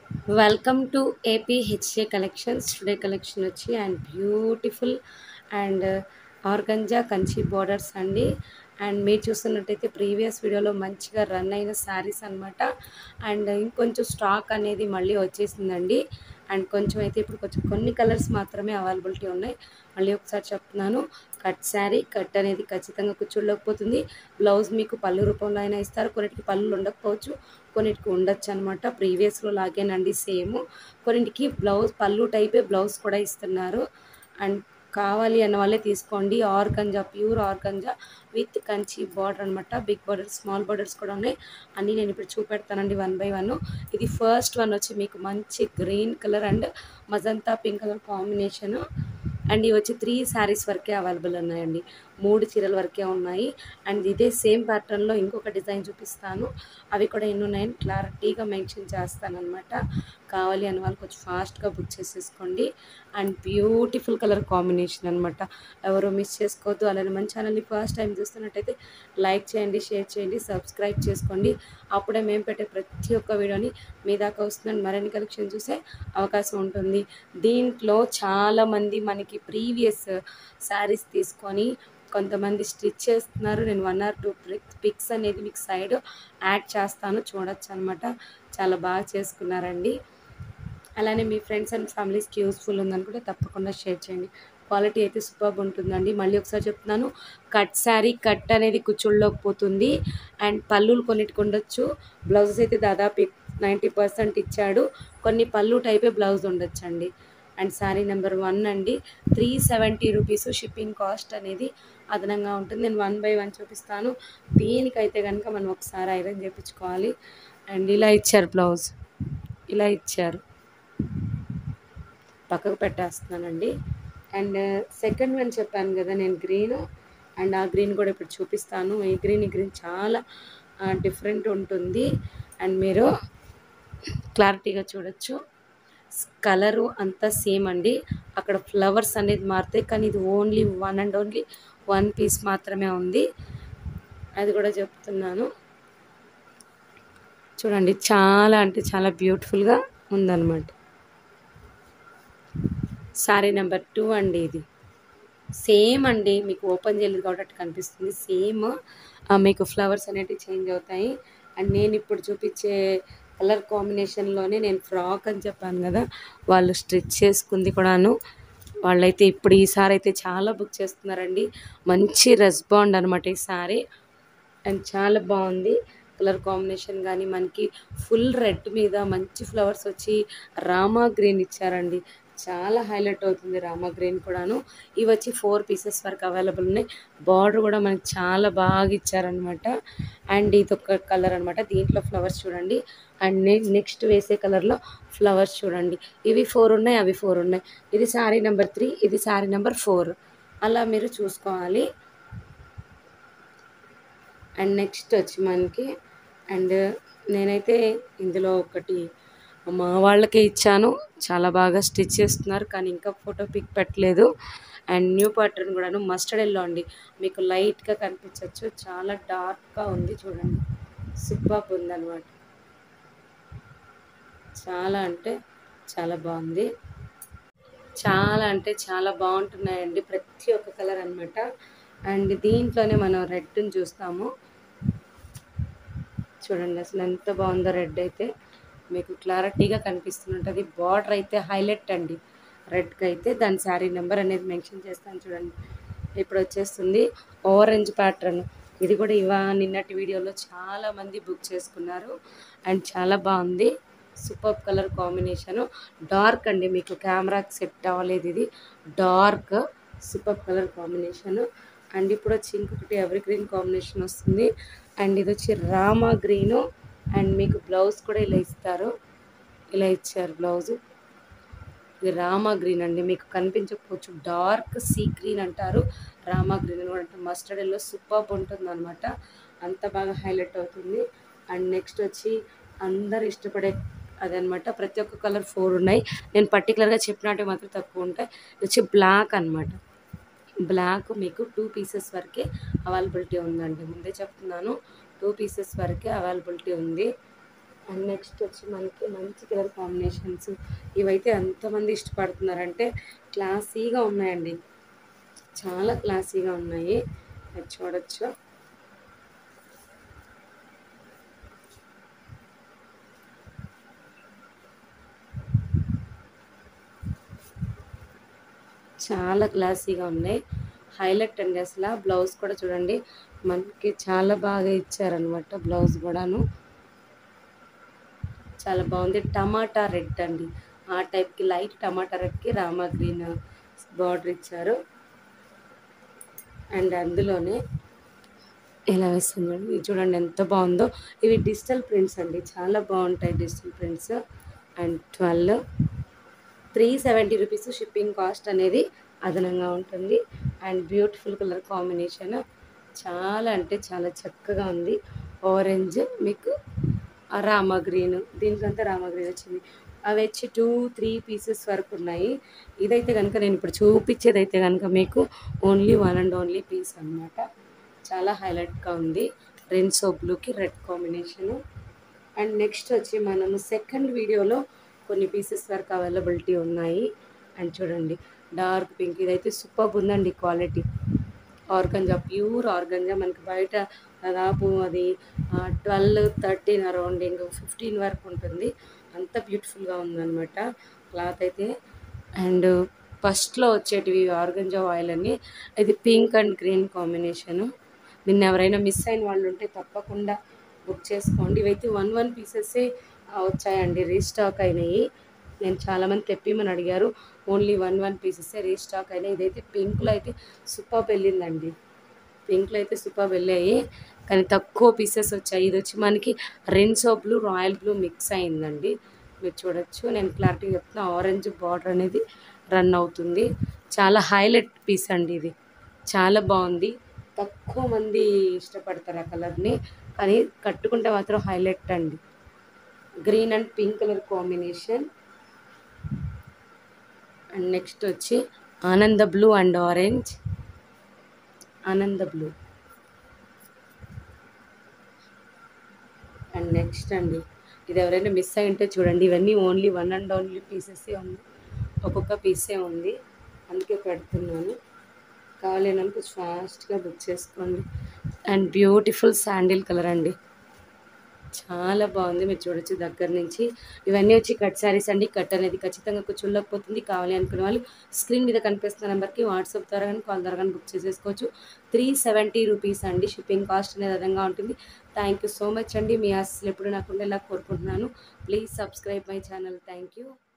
welcome to AP HA collections today collection వచ్చి and beautiful and organza Kanchi borders అండి and మీరు చూస్తున్నట్టయితే previous వీడియోలో మంచిగా రన్ అయిన శారీస్ అనమాట అండ్ ఇంకొంచెం స్టాక్ అనేది మళ్ళీ వచ్చేసిందండి అండ్ కొంచెం అయితే ఇప్పుడు కొంచెం కొన్ని కలర్స్ మాత్రమే అవైలబిలిటీ ఉన్నాయి మళ్ళీ ఒకసారి చెప్తున్నాను కట్ శారీ కట్ అనేది ఖచ్చితంగా కూర్చోలేకపోతుంది బ్లౌజ్ మీకు పళ్ళు రూపంలో అయినా ఇస్తారు కొన్నిటికి పళ్ళు ఉండకపోవచ్చు కొన్నిటికి ఉండొచ్చు అనమాట ప్రీవియస్లో లాగేనండి సేమ్ కొన్నిటికి బ్లౌజ్ పళ్ళు టైపే బ్లౌజ్ కూడా ఇస్తున్నారు అండ్ కావాలి అన్న వాళ్ళే తీసుకోండి organza pure organza with Kanchi border అనమాట బిగ్ బార్డర్ స్మాల్ బార్డర్స్ కూడా ఉన్నాయి అన్నీ నేను ఇప్పుడు చూపెడతానండి వన్ బై వన్ ఇది ఫస్ట్ వన్ వచ్చి మీకు మంచి green colour and magenta pink colour combination and ఇవి వచ్చి త్రీ శారీస్ వరకే అవైలబుల్ ఉన్నాయండి మూడు చీరల వరకే ఉన్నాయి అండ్ ఇదే సేమ్ ప్యాటర్న్లో ఇంకొక డిజైన్ చూపిస్తాను అవి కూడా ఎన్ని ఉన్నాయని క్లారిటీగా మెన్షన్ చేస్తానమాట కావాలి అని వాళ్ళు కొంచెం ఫాస్ట్గా బుక్ చేసేసుకోండి అండ్ బ్యూటిఫుల్ కలర్ కాంబినేషన్ అనమాట ఎవరు మిస్ చేసుకోవద్దు అలానే మన ఛానల్ని ఫస్ట్ టైం చూస్తున్నట్టయితే లైక్ చేయండి షేర్ చేయండి సబ్స్క్రైబ్ చేసుకోండి అప్పుడే మేము పెట్టే ప్రతి ఒక్క వీడియోని మీ దాకా వస్తుందని మరిన్ని కలెక్షన్ చూసే అవకాశం ఉంటుంది దీంట్లో చాలామంది మనకి ప్రీవియస్ శారీస్ తీసుకొని కొంతమంది స్టిచ్ చేస్తున్నారు నేను వన్ ఆర్ టూ పిక్స్ అనేది మీకు సైడ్ యాడ్ చేస్తాను చూడొచ్చు అనమాట చాలా బాగా చేసుకున్నారండి అలానే మీ ఫ్రెండ్స్ అండ్ ఫ్యామిలీస్కి యూస్ఫుల్ ఉందనుకుంటే తప్పకుండా షేర్ చేయండి క్వాలిటీ అయితే సూపర్ ఉంటుందండి మళ్ళీ ఒకసారి చెప్తున్నాను కట్ శారీ కట్ అనేది కుచ్చుళ్ళలోకి పోతుంది అండ్ పళ్ళులు కొన్నిటికి ఉండొచ్చు బ్లౌజెస్ అయితే దాదాపు నైంటీ పర్సెంట్ ఇచ్చాడు కొన్ని పళ్ళు టైపే బ్లౌజ్ ఉండొచ్చండి అండ్ శారీ నెంబర్ వన్ అండి three seventy rupees shipping cost అనేది అదనంగా ఉంటుంది నేను వన్ బై వన్ చూపిస్తాను దీనికైతే కనుక మనం ఒకసారి ఐరన్ చేయించుకోవాలి అండ్ ఇలా ఇచ్చారు బ్లౌజ్ ఇలా ఇచ్చారు పక్కకు పెట్టేస్తున్నానండి అండ్ సెకండ్ వన్ చెప్పాను కదా నేను గ్రీన్ అండ్ ఆ గ్రీన్ కూడా ఇప్పుడు చూపిస్తాను ఈ గ్రీన్ ఈ గ్రీన్ చాలా డిఫరెంట్ ఉంటుంది అండ్ మీరు క్లారిటీగా చూడొచ్చు కలరు అంతా సేమ్ అండి అక్కడ ఫ్లవర్స్ అనేది మారుతాయి కానీ ఇది only one and only one piece మాత్రమే ఉంది అది కూడా చెప్తున్నాను చూడండి చాలా అంటే చాలా బ్యూటిఫుల్గా ఉందన్నమాట సారీ నెంబర్ టూ అండి ఇది సేమ్ అండి మీకు ఓపెన్ చేయలేదు కాబట్టి అట్లా కనిపిస్తుంది సేమ్ మీకు ఫ్లవర్స్ అనేటివి చేంజ్ అవుతాయి అండ్ నేను ఇప్పుడు చూపించే కలర్ కాంబినేషన్లోనే నేను ఫ్రాక్ అని చెప్పాను కదా వాళ్ళు స్టిచ్ చేసుకుంది కూడాను వాళ్ళైతే ఇప్పుడు ఈసారి అయితే చాలా బుక్ చేస్తున్నారండి మంచి రెస్పాండ్ అనమాట ఈ సారీ అండ్ చాలా బాగుంది కలర్ కాంబినేషన్ కానీ మనకి ఫుల్ రెడ్ మీద మంచి ఫ్లవర్స్ వచ్చి రామా గ్రీన్ ఇచ్చారండి చాలా హైలైట్ అవుతుంది రామా గ్రీన్ కూడాను ఇవి వచ్చి ఫోర్ పీసెస్ వరకు అవైలబుల్ ఉన్నాయి బార్డర్ కూడా మనకి చాలా బాగా ఇచ్చారనమాట అండ్ ఇది ఒక కలర్ అనమాట దీంట్లో ఫ్లవర్స్ చూడండి అండ్ నెక్స్ట్ వేసే కలర్లో ఫ్లవర్స్ చూడండి ఇవి ఫోర్ ఉన్నాయి అవి ఫోర్ ఉన్నాయి ఇది శారీ నెంబర్ త్రీ ఇది శారీ నెంబర్ ఫోర్ అలా మీరు చూసుకోవాలి అండ్ నెక్స్ట్ వచ్చి మనకి అండ్ నేనైతే ఇందులో ఒకటి మా వాళ్ళకే ఇచ్చాను చాలా బాగా స్టిచ్ చేస్తున్నారు కానీ ఇంకా ఫోటో పిక్ పెట్టలేదు అండ్ న్యూ ప్యాటర్న్ కూడాను మస్టర్డ్ ఎల్లో అండి మీకు లైట్గా కనిపించవచ్చు చాలా డార్క్గా ఉంది చూడండి సూపర్ ఉందన్నమాట చాలా అంటే చాలా బాగుంది చాలా అంటే చాలా బాగుంటున్నాయండి ప్రతి ఒక్క కలర్ అనమాట అండ్ దీంట్లోనే మనం రెడ్ని చూస్తాము చూడండి అసలు ఎంత బాగుందో రెడ్ అయితే మీకు క్లారిటీగా కనిపిస్తుంటుంది బార్డర్ అయితే హైలైట్ అండి రెడ్కి అయితే దాని శారీ నెంబర్ అనేది మెన్షన్ చేస్తాను చూడండి ఇప్పుడు వచ్చేస్తుంది ఆరెంజ్ ప్యాటర్న్ ఇది కూడా ఇవా నిన్నటి వీడియోలో చాలామంది బుక్ చేసుకున్నారు అండ్ చాలా బాగుంది సూపర్ కలర్ కాంబినేషను డార్క్ అండి మీకు కెమెరాకి సెట్ అవ్వలేదు ఇది dark super colour combination and ఇప్పుడు వచ్చి ఇంకొకటి ఎవరి గ్రీన్ కాంబినేషన్ వస్తుంది అండ్ ఇది వచ్చి రామా గ్రీను అండ్ మీకు బ్లౌజ్ కూడా ఇలా ఇస్తారు ఇలా ఇచ్చారు బ్లౌజు ఇది రామా గ్రీన్ అండి మీకు కనిపించకపోవచ్చు డార్క్ సీ గ్రీన్ అంటారు రామా గ్రీన్ అని కూడా అంటారు మస్టర్డ్ ఎల్లో సూపర్ ఉంటుంది అనమాట అంత బాగా హైలైట్ అవుతుంది అండ్ నెక్స్ట్ వచ్చి అందరు ఇష్టపడే అదనమాట ప్రతి ఒక్క కలర్ ఫోర్ ఉన్నాయి నేను పర్టికులర్గా చెప్పినట్టు మాత్రం తక్కువ ఉంటాయి ఇది వచ్చి బ్లాక్ అనమాట బ్లాక్ మీకు టూ పీసెస్ వరకే అవైలబిలిటీ ఉందండి ముందే చెప్తున్నాను టూ పీసెస్ వరకే అవైలబిలిటీ ఉంది అండ్ నెక్స్ట్ వచ్చి మనకి మంచి కలర్ కాంబినేషన్స్ ఇవైతే ఎంతమంది ఇష్టపడుతున్నారంటే క్లాసీగా ఉన్నాయండి చాలా క్లాసీగా ఉన్నాయి అది చూడొచ్చు చాలా క్లాసీగా ఉన్నాయి హైలైట్ అండి అసలు బ్లౌజ్ కూడా చూడండి మనకి చాలా బాగా ఇచ్చారనమాట బ్లౌజ్ కూడాను చాలా బాగుంది టమాటా రెడ్ అండి ఆ టైప్కి లైట్ టమాటా రెడ్కి రామా గ్రీన్ బార్డర్ ఇచ్చారు అండ్ అందులోనే ఇలా వేస్తుంది ఇది చూడండి ఎంత బాగుందో ఇవి డిజిటల్ ప్రింట్స్ అండి చాలా బాగుంటాయి digital prints and twelve three seventy rupees shipping cost అనేది అదనంగా ఉంటుంది అండ్ బ్యూటిఫుల్ కలర్ కాంబినేషన్ చాలా అంటే చాలా చక్కగా ఉంది ఆరెంజ్ మీకు ఆ రామా గ్రీన్ దీనికంతా రామా గ్రీన్ వచ్చింది అవి వచ్చి టూ త్రీ పీసెస్ వరకు ఉన్నాయి ఇదైతే కనుక నేను ఇప్పుడు చూపించేది అయితే కనుక మీకు only one and only piece అనమాట చాలా హైలైట్గా ఉంది రెన్సో బ్లూకి రెడ్ కాంబినేషను అండ్ నెక్స్ట్ వచ్చి మనము సెకండ్ వీడియోలో కొన్ని పీసెస్ వరకు అవైలబిలిటీ ఉన్నాయి అండ్ చూడండి డార్క్ పింక్ ఇదైతే సూపర్ ఉందండి క్వాలిటీ ఆర్గంజా ప్యూర్ ఆర్గంజా మనకి బయట దాదాపు అది ట్వెల్వ్ థర్టీన్ అరౌండింగ్ ఫిఫ్టీన్ వరకు ఉంటుంది అంత బ్యూటిఫుల్గా ఉందన్నమాట క్లాత్ అయితే అండ్ ఫస్ట్లో వచ్చేటివి ఆర్గంజా ఆయిల్ అని ఇది పింక్ అండ్ గ్రీన్ కాంబినేషను నిన్న ఎవరైనా మిస్ అయిన వాళ్ళు ఉంటే తప్పకుండా బుక్ చేసుకోండి ఇవైతే వన్ వన్ పీసెసే వచ్చాయండి రీస్టాక్ అయినాయి నేను చాలామంది తెప్పిమని అడిగారు ఓన్లీ వన్ వన్ పీసెసే రీస్టాక్ అయినాయి ఇదైతే పింక్లో అయితే సూపర్ వెళ్ళిందండి పింక్లో అయితే సూపర్ వెళ్ళాయి కానీ తక్కువ పీసెస్ వచ్చాయి ఇది వచ్చి మనకి రెన్సో బ్లూ రాయల్ బ్లూ మిక్స్ అయిందండి మీరు చూడొచ్చు నేను క్లారిటీ చెప్తున్నా ఆరెంజ్ బార్డర్ అనేది రన్ అవుతుంది చాలా హైలైట్ పీస్ అండి ఇది చాలా బాగుంది తక్కువ మంది ఇష్టపడతారు ఆ కలర్ని కానీ కట్టుకుంటే మాత్రం హైలైట్ అండి green and pink colour combination and next వచ్చి Ananda blue and orange Ananda blue and next అండి ఇది ఎవరైనా మిస్ అయి ఉంటే చూడండి ఇవన్నీ ఓన్లీ వన్ అండ్ ఓన్లీ పీసెసే ఉంది ఒక్కొక్క పీసే ఉంది అందుకే పెడుతున్నాను కావాలి అనుకో ఫాస్ట్గా బుక్ చేసుకోండి అండ్ బ్యూటిఫుల్ శాండిల్ కలర్ అండి చాలా బాగుంది మీరు చూడొచ్చు దగ్గర నుంచి ఇవన్నీ వచ్చి కట్ శారీస్ అండి కట్ అనేది ఖచ్చితంగా కూర్చోలేకపోతుంది కావాలి అనుకునే వాళ్ళు స్క్రీన్ మీద కనిపిస్తున్న నెంబర్కి వాట్సాప్ ద్వారా కానీ కాల్ ద్వారా కానీ బుక్ చేసేసుకోవచ్చు త్రీ సెవెంటీ రూపీస్ అండి షిప్పింగ్ కాస్ట్ అనేది అదనంగా ఉంటుంది థ్యాంక్ యూ సో మచ్ అండి మీ అసలు ఎప్పుడు నాకు ఉండేలా కోరుకుంటున్నాను please subscribe my channel thank you